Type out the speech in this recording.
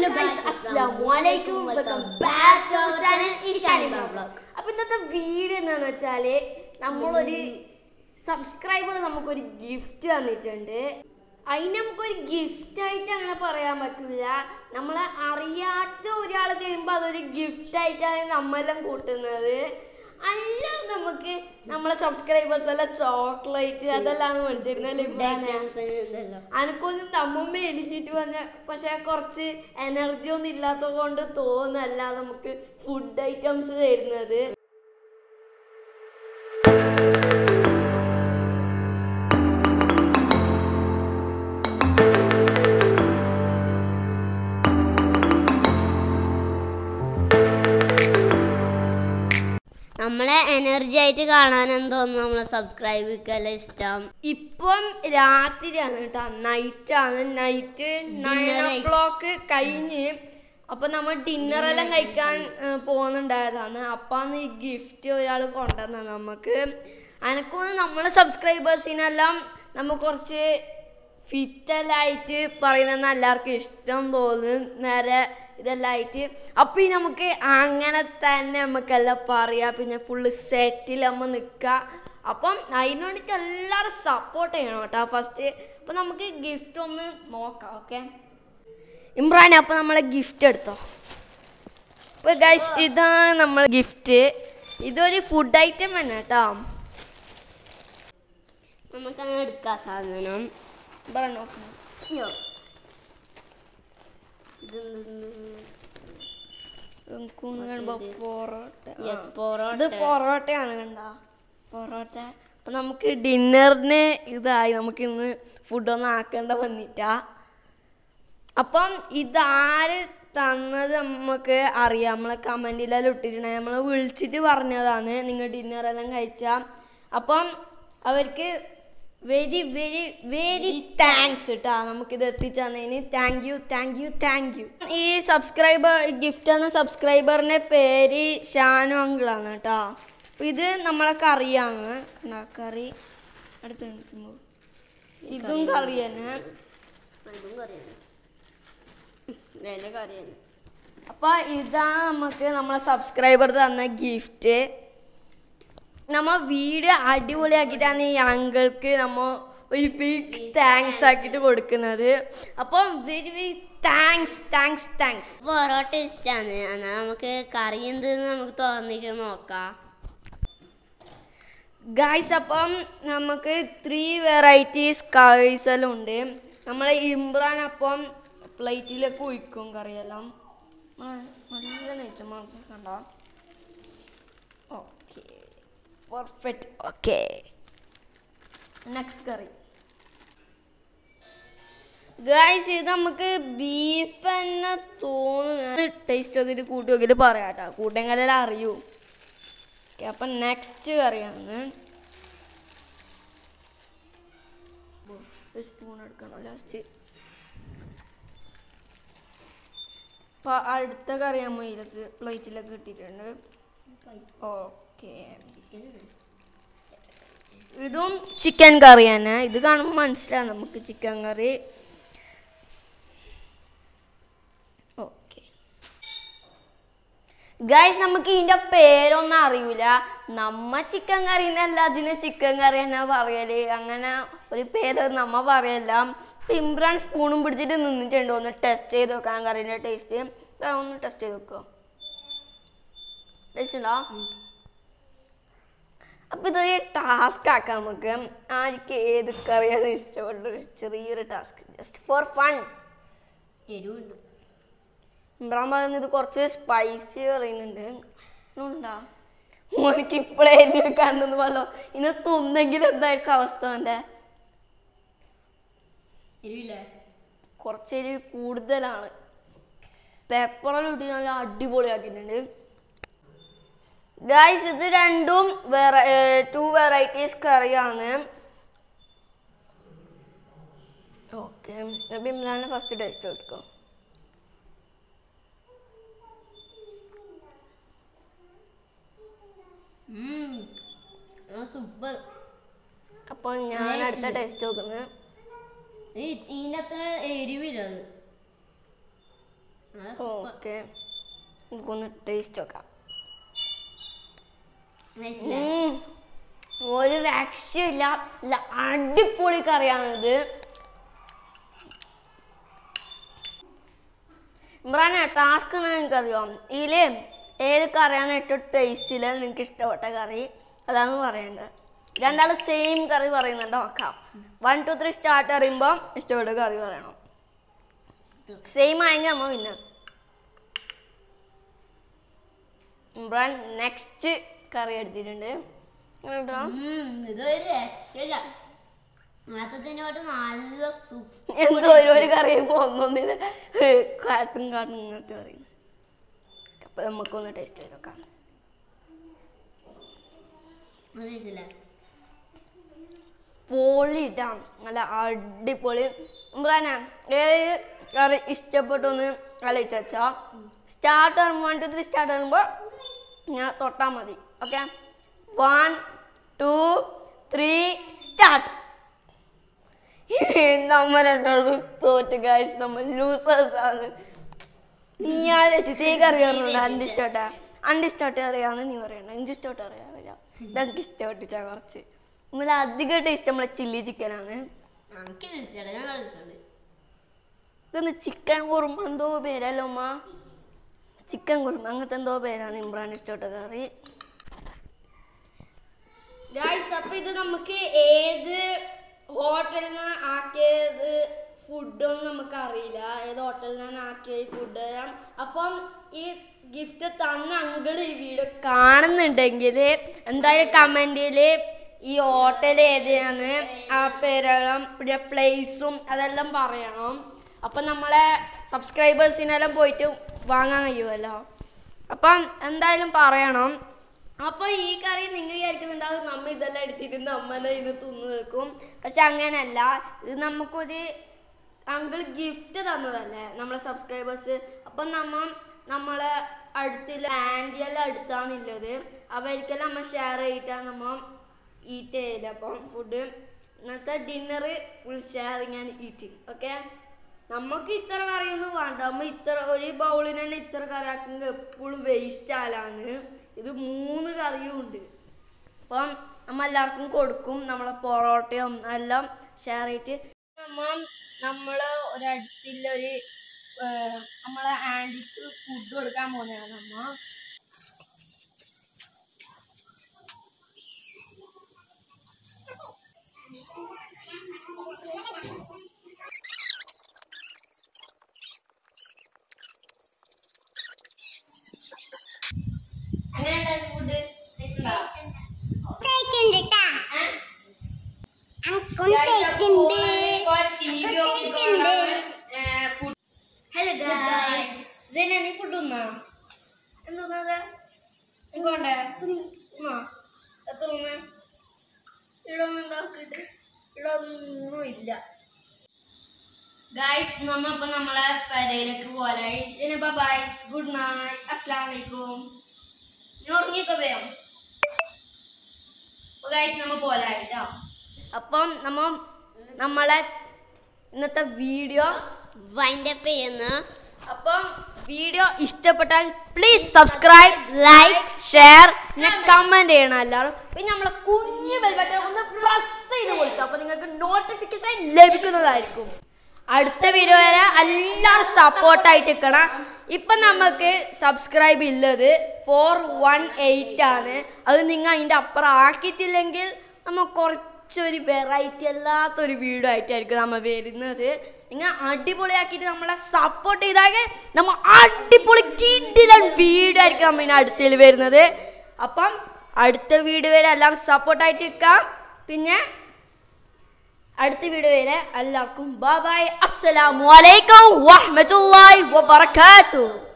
അസ്സലാമലൈക്കും welcome back to our channel Ishani blog അപ്പൊ ഇന്നത്തെ വീഡിയോ എന്താന്ന് വെച്ചാല് നമ്മളൊരു സബ്സ്ക്രൈബർ നമുക്കൊരു ഗിഫ്റ്റ് തന്നിട്ടുണ്ട് അതിന് നമുക്കൊരു ഗിഫ്റ്റ് ആയിട്ട് അങ്ങനെ പറയാൻ പറ്റില്ല നമ്മളെ അറിയാത്ത ഒരാൾ തരുമ്പോൾ അതൊരു ഗിഫ്റ്റ് ആയിട്ടാണ് നമ്മളെല്ലാം കൂട്ടുന്നത് അല്ല നമുക്ക് നമ്മളെ സബ്സ്ക്രൈബേഴ്സ് എല്ലാം ചോക്ലേറ്റ് അതെല്ലാം മേടിച്ചിരുന്നല്ലേ അനക്കൊന്നും തമ്മുമ്മ എലിഞ്ഞിട്ട് വന്ന പക്ഷെ കുറച്ച് എനർജി ഒന്നും ഇല്ലാത്തത് കൊണ്ട് തോന്നല്ല നമുക്ക് ഫുഡ് ഐറ്റംസ് തരുന്നത് നമ്മളെ എനർജി ആയിട്ട് കാണാൻ എന്തോന്നു നമ്മളെ സബ്സ്ക്രൈബ് ചെയ്യല ഇഷ്ടം ഇപ്പം രാത്രിയാണ് കേട്ടോ നൈറ്റ് ആണ് നൈറ്റ് നയൻ ഓ കഴി- ക്ലോക്ക് കഴിഞ്ഞ് അപ്പൊ നമ്മൾ ഡിന്നർ എല്ലാം കഴിക്കാൻ ഏ, പോകുന്നുണ്ടായതാണ് അപ്പാന്ന് ഈ ഗിഫ്റ്റ് ഒരാൾ കൊണ്ടുവന്ന നമുക്ക് അനക്കൊന്ന് നമ്മളെ സബ്സ്ക്രൈബേഴ്സിനെല്ലാം നമ്മ കുറച്ച് ഫിറ്റലായിട്ട് പറയുന്ന എല്ലാവർക്കും ഇഷ്ടം തോന്നും നേരെ ഇതെല്ലാം ആയിട്ട് അപ്പം ഈ നമുക്ക് അങ്ങനെ തന്നെ നമുക്കെല്ലാം പറയാം പിന്നെ ഫുള്ള് സെറ്റിൽ നമ്മൾ നിൽക്കുക അപ്പം അതിന് വേണ്ടിയിട്ട് എല്ലാവരും സപ്പോർട്ട് ചെയ്യണം കേട്ടോ ഫസ്റ്റ് അപ്പം നമുക്ക് ഗിഫ്റ്റ് ഒന്ന് നോക്കാം ഓക്കെ ഇമ്രാൻ അപ്പം നമ്മളെ ഗിഫ്റ്റ് എടുത്തോ അപ്പോൾ ഗൈസ് ഇതാണ് നമ്മളെ ഗിഫ്റ്റ് ഇതൊരു ഫുഡ് ഐറ്റം തന്നെ കേട്ടോ നമുക്കങ്ങനെ എടുക്കാം സാധനം പറ നോക്കണം പൊറോട്ട യെസ് ഇത് പൊറോട്ട പൊറോട്ടയാണ് കണ്ട പൊറോട്ട അപ്പൊ നമുക്ക് ഡിന്നറിന് ഇതായി നമുക്ക് ഇന്ന് ഫുഡൊന്നും ആക്കേണ്ട വന്നിട്ടാ അപ്പം ഇതാര് തന്നത് നമുക്ക് അറിയാം നമ്മളെ കമൻറ്റിലെല്ലാം ഇട്ടിട്ടുണ്ടെങ്കിൽ നമ്മൾ വിളിച്ചിട്ട് പറഞ്ഞതാണ് നിങ്ങൾ ഡിന്നറെല്ലാം കഴിച്ച അപ്പം അവർക്ക് വെരി വെരി വെരി താങ്ക്സ് കേട്ടോ നമുക്കിത് എത്തിച്ചു തന്നതിന് thank you thank you thank you ഈ സബ്സ്ക്രൈബർ ഗിഫ്റ്റ് എന്ന സബ്സ്ക്രൈബറിന്റെ പേര് ഷാനു അങ്കിളാണ് കേട്ടോ അപ്പൊ ഇത് നമ്മളൊക്കെ അറിയാന്ന് കണ്ടോ, കറി അടുത്ത് നിൽക്കുമ്പോൾ ഇതും കറി തന്നെ അതും കറിയാണ് വേറെ കറിയാണ് അപ്പൊ ഇതാണ് നമുക്ക് നമ്മളെ സബ്സ്ക്രൈബർ തന്ന ഗിഫ്റ്റ് നമ്മ വീഡിയോ അടിപൊളിയാക്കിയിട്ടാണ് ഈ അങ്കിൾക്ക് നമ്മ ഒരു ബിഗ് താങ്ക്സ് ആക്കിയിട്ട് കൊടുക്കുന്നത് അപ്പം very very thanks thanks thanks പൊറോട്ട ഇഷ്ടമാണ് എന്നാൽ നമുക്ക് കറി എന്തെന്ന് നമുക്ക് തോന്നിട്ട് നോക്കാം ഗായ്സ് അപ്പം നമുക്ക് ത്രീ വെറൈറ്റീസ് കറീസ് എല്ലാം ഉണ്ട് നമ്മളെ ഇമ്രാൻ അപ്പം പ്ലേറ്റിലേക്ക് ഒഴിക്കും കറിയെല്ലാം ആ, നല്ല നെയ്ച്ചമ്മ കണ്ടോ okay perfect okay next curry guys ഇത് നമുക്ക് ബീഫ് തന്നെ തോന്നുന്നു ടേസ്റ്റ് നോക്കിയിട്ട് കൂട്ടി നോക്കിയിട്ട് പറയാം കേട്ടോ കൂട്ടെങ്കിലെല്ലാം അറിയൂ ഓക്കെ അപ്പം നെക്സ്റ്റ് കറിയാണ് ഒരു സ്പൂൺ എടുക്കണം ലാസ്റ്റ് അപ്പം അടുത്ത കറി നമ്മൾ ഇതിലേക്ക് പ്ലേറ്റിലേക്ക് ഇട്ടിട്ടുണ്ട് ഓക്കെ ഇതും ചിക്കൻ കറി തന്നെ ഇത് കാണുമ്പോൾ മനസ്സിലാവും നമുക്ക് ചിക്കൻ കറി ഓക്കെ ഗൈസ് നമുക്ക് ഇതിന്റെ പേരൊന്നും അറിയില്ല നമ്മ ചിക്കൻ കറീനല്ല അതിന് ചിക്കൻ കറി തന്നെ പറയല് അങ്ങനെ ഒരു പേര് നമ്മ പറയല്ല ഇപ്പൊ ഇമ്രാൻ സ്പൂണും പിടിച്ചിട്ട് നിന്നിട്ടുണ്ട് ഒന്ന് ടെസ്റ്റ് ചെയ്ത് നോക്കാൻ കറീൻ്റെ ടേസ്റ്റ് ഒന്ന് ടെസ്റ്റ് ചെയ്ത് നോക്കോ ടേസ്റ്റ് ഉണ്ടോ അപ്പൊ ഇതൊരു ടാസ്ക് ആക്കാം നമുക്ക് ആർക്ക് ഏത് കറിയാണ് ഇഷ്ടപ്പെട്ട ഒരു ചെറിയൊരു ടാസ്ക് ജസ്റ്റ് ഫോർ ഫൺ എരിവുണ്ട് ഇമ്രാൻ പറയുന്നത് ഇത് കുറച്ച് സ്പൈസി പറയുന്നുണ്ട് ഉണ്ടാ മോനിക്ക് ഇപ്പോഴേ എടുക്കാണ്ടെന്ന് പറഞ്ഞോ ഇനി തിന്നെങ്കിൽ എന്തായിരിക്കും അവസ്ഥ അവൻ്റെ എരിവില്ലേ കുറച്ച് എരിവ് കൂടുതലാണ് പെപ്പറെല്ലാം ഇട്ട് നല്ല അടിപൊളിയാക്കിയിട്ടുണ്ട് ഗായ്സ് ഇത് രണ്ടും വേറെ ടു വെറൈറ്റീസ് കറിയാണ് ഓക്കെ അപ്പം ഇമ്രാനെ ഫസ്റ്റ് ടേസ്റ്റ് നോക്കിക്കോ സൂപ്പർ അപ്പോൾ ഞാൻ അടുത്ത ടേസ്റ്റ് നോക്കുന്നത് ഇതിന്റെ അത്ര എരിവില്ല അത് ഓക്കെ നമുക്കൊന്ന് ടേസ്റ്റ് നോക്കാം മനസ്സിലായി ഉം. ഒരു രക്ഷയില്ല ഇല്ല, അടിപൊളി കറിയാണിത് ഇമ്രാനെ ടാസ്ക് നിങ്ങൾക്കറിയോ ഇതില് ഏത് കറിയാണ് ഏറ്റവും ടേസ്റ്റില് നിങ്ങൾക്ക് ഇഷ്ടപ്പെട്ട കറി അതാണ് പറയേണ്ടത് രണ്ടാൾ സെയിം കറി പറയുന്നുണ്ട് നോക്കാം വൺ ടു ത്രീ സ്റ്റാർട്ട് അറിയുമ്പോൾ ഇഷ്ടപ്പെട്ട കറി പറയണം സെയിം ആയെങ്കിൽ നമ്മൾ പിന്നെ ഇമ്രാൻ നെക്സ്റ്റ് കറി എടുത്തിട്ടുണ്ട് കേട്ടോ ഉം, ഇതൊരു രക്ഷയില്ല മൊത്തത്തിനോട്ട് നല്ല സൂപ്പർ എന്തോ ഒരു ഒരു കറി ഒന്നൊന്നിന് കാട്ടും കാട്ടും ഇങ്ങോട്ട് പറയും അപ്പൊ നമുക്കൊന്ന് ടേസ്റ്റ് ചെയ്ത് നോക്കാം മനസ്സിലായി പൊളി ഇട്ടാണ് നല്ല അടിപൊളി ഇമ്രാന ഏത് കറി ഇഷ്ടപ്പെട്ടൊന്ന് കളിച്ചാ start one two three start വരുമ്പോൾ ഇങ്ങനെ തൊട്ടാൽ മതി okay one two three start നമ്മൾ രണ്ടാളും തോറ്റ് ഗായ്സ് നമ്മൾ ലൂസേഴ്സ് ആണ് നീയാളിട്ട് തീ കറി അറിയുന്നുണ്ട് അൻ്റെ ഇഷ്ടോട്ടാ അൻ്റെ ഇഷ്ടോട്ട് അറിയാന്ന് നീ പറയണ്ട എനിക്ക് ഇഷ്ടോട്ട് അറിയാറില്ല ഇതെനിക്ക് ഇഷ്ടപ്പെട്ടിട്ടാ കുറച്ച് നമ്മളെ അധികമായിട്ട് ഇഷ്ടം നമ്മളെ ചില്ലി ചിക്കനാണ് എനിക്ക് ഇഷ്ടമാണ് ഞാൻ ഇഷ്ടമുണ്ട് ഇതൊന്ന് ചിക്കൻ കുറുമ എന്തോ പേരല്ലോ ഉമ്മ ചിക്കൻ കുറുമ അങ്ങനത്തെ എന്തോ പേരാണ് ഇമ്രാൻ ഇഷ്ടപ്പെട്ട കറി ഗായ്സ് അപ്പൊ ഇത് നമുക്ക് ഏത് ഹോട്ടലിൽ നിന്ന് ആക്കിയത് ഫുഡൊന്നും നമുക്ക് അറിയില്ല ഏത് ഹോട്ടലിൽ നിന്നാണ് ആക്കിയ ഫുഡ് അപ്പം ഈ ഗിഫ്റ്റ് തന്ന അങ്കിൾ ഈ വീഡിയോ കാണുന്നുണ്ടെങ്കിൽ എന്തായാലും കമന്റിൽ ഈ ഹോട്ടൽ ഏതാണ് ആ പേരെല്ലാം പിന്നെ പ്ലേസും അതെല്ലാം പറയണം അപ്പം നമ്മളെ സബ്സ്ക്രൈബേഴ്സിനെല്ലാം പോയിട്ട് വാങ്ങാൻ കഴിയുമല്ലോ അപ്പം എന്തായാലും പറയണം അപ്പൊ ഈ കറി നിങ്ങൾ വിചാരിക്കുന്നുണ്ടാവും നമ്മ ഇതെല്ലാം എടുത്തിട്ട് നമ്മനെ ഇത് തിന്നു വെക്കും പക്ഷെ അങ്ങനെയല്ല ഇത് നമുക്കൊരു അങ്കിൾ ഗിഫ്റ്റ് തന്നതല്ലേ നമ്മളെ സബ്സ്ക്രൈബേഴ്സ് അപ്പൊ നമ്മ നമ്മളെ അടുത്തുള്ള ആൻറ്റി എല്ലാം അടുത്താന്നുള്ളത് അവർക്കെല്ലാം നമ്മ ഷെയർ ചെയ്തിട്ടാണ് നമ്മ ഈറ്റ് ചെയ്യില്ല അപ്പം ഫുഡ് ഇന്നത്തെ dinner full sharing and eating okay നമുക്ക് ഇത്ര കറിയൊന്നും വേണ്ട നമ്മ ഇത്ര ഒരു ബൗളിന് തന്നെ ഇത്ര കറി ആക്കുന്നത് എപ്പോഴും വേസ്റ്റ് ആലാണ് ഇത് മൂന്ന് കറിയും ഉണ്ട് അപ്പം നമ്മ എല്ലാവർക്കും കൊടുക്കും നമ്മളെ പൊറോട്ടയും എല്ലാം ഷെയർ ചെയ്തിട്ട് നമ്മ നമ്മള് ഒരടുത്തുള്ള ഒരു ഏഹ്, നമ്മളെ ആൻറ്റിക്ക് ഫുഡ് കൊടുക്കാൻ പോകുന്നതാണ് നമ്മ എങ്ങനെയുണ്ടായിരുന്നു ഫുഡ് ഹലോ ഗായ്സ് ജന നീ ഫുഡ് ഉന്നാ എന്താ പോണ്ടേ ഉന്നാ എത്ര ഉമ്മ ഇവിടെ ഒന്നും ഉണ്ടാക്കിയിട്ട് ഇവിടെ ഒന്നും ഇല്ല ഗായ്സ് നമ്മ ഇപ്പൊ നമ്മളെ പെരയിലേക്ക് പോലായി ജന ബൈ ഗുഡ് നൈറ്റ് അസ്സലാം വലൈക്കും നീ ഉറങ്ങിയൊക്കെ വേണം ഗായ്സ് നമ്മ പോലായിട്ടോ അപ്പം നമ്മ നമ്മളെ ഇന്നത്തെ വീഡിയോ വൈൻഡപ്പ് ചെയ്യുന്ന അപ്പം വീഡിയോ ഇഷ്ടപ്പെട്ടാൽ പ്ലീസ് സബ്സ്ക്രൈബ് ലൈക്ക് ഷെയർ പിന്നെ കമന്റ് ചെയ്യണം എല്ലാവരും പിന്നെ നമ്മളെ കുഞ്ഞു ബെൽബട്ടൺ ഒന്ന് പ്രസ് ചെയ്ത് വിളിച്ചു അപ്പൊ നിങ്ങൾക്ക് നോട്ടിഫിക്കേഷൻ ലഭിക്കുന്നതായിരിക്കും അടുത്ത വീഡിയോ വരെ എല്ലാവരും സപ്പോർട്ടായിട്ട് നിൽക്കണം ഇപ്പൊ നമുക്ക് സബ്സ്ക്രൈബ് ഇല്ലത് ഫോർ വൺ എയ്റ്റ് ആണ് അത് നിങ്ങൾ അതിൻ്റെ അപ്പുറം ആക്കിയിട്ടില്ലെങ്കിൽ നമ്മൾ കുറച്ചൊരു വെറൈറ്റി അല്ലാത്തൊരു വീഡിയോ ആയിട്ടായിരിക്കും നമ്മൾ വരുന്നത് നിങ്ങൾ അടിപൊളിയാക്കിയിട്ട് നമ്മളെ സപ്പോർട്ട് ചെയ്താൽ നമ്മൾ അടിപൊളി കിഡിലൻ വീഡിയോ ആയിരിക്കും നമ്മൾ ഇനി അടുത്തതിൽ വരുന്നത് അപ്പം അടുത്ത വീഡിയോ വരെ എല്ലാവരും സപ്പോർട്ടായിട്ട് നിൽക്കാം പിന്നെ അടുത്ത വീഡിയോ വരെ എല്ലാവർക്കും ബൈ ബൈ അസ്സലാമു അലൈക്കും വറഹ്മത്തുള്ളാഹി വബറകാതുഹു